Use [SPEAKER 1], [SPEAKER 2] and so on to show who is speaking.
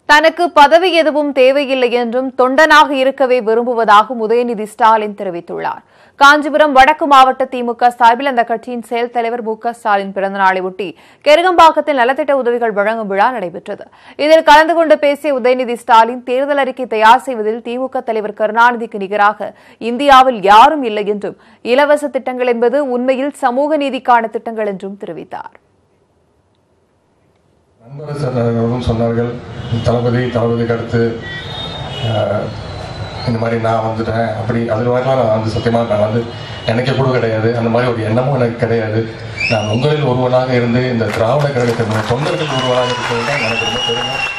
[SPEAKER 1] தனக்கு பதவி எதுவும் தேவையில்லை என்றும் தொண்டனாக இருக்கவே விரும்புவதாகவும் உதயநிதி ஸ்டாலின் தெரிவித்துள்ளார் காஞ்சிபுரம் வடக்கு மாவட்ட திமுக சார்பில் அந்த கட்சியின் செயல் தலைவர் மு க ஸ்டாலின் பிறந்தநாளை ஒட்டி கெருகம்பாக்கத்தில் நலத்திட்ட உதவிகள் வழங்கும் விழா நடைபெற்றது இதில் கலந்து கொண்டு பேசிய உதயநிதி ஸ்டாலின் தேர்தல் அறிக்கை தயார் செய்வதில் திமுக தலைவர் கருணாநிதிக்கு நிகராக இந்தியாவில் யாரும் இல்லை என்றும் இலவச திட்டங்கள் என்பது உண்மையில் சமூக நீதிக்கான திட்டங்கள் என்றும் தெரிவித்தார்
[SPEAKER 2] நண்பர் அவர்களும் சொன்னார்கள் தளபதி தளபதிக்கு அடுத்து அஹ், இந்த மாதிரி நான் வந்துட்டேன் அப்படி அது மாதிரிலாம் நான் வந்து சத்தியமாக நான் வந்து எனக்கே கூட கிடையாது அந்த மாதிரி ஒரு எண்ணமும் எனக்கு கிடையாது நான் உங்களில் ஒருவனாக இருந்து இந்த திராவிட கழகத்தின் தொண்டர்கள் ஒருவனாக இருக்கிறது தான் எனக்கு ரொம்ப பெருமை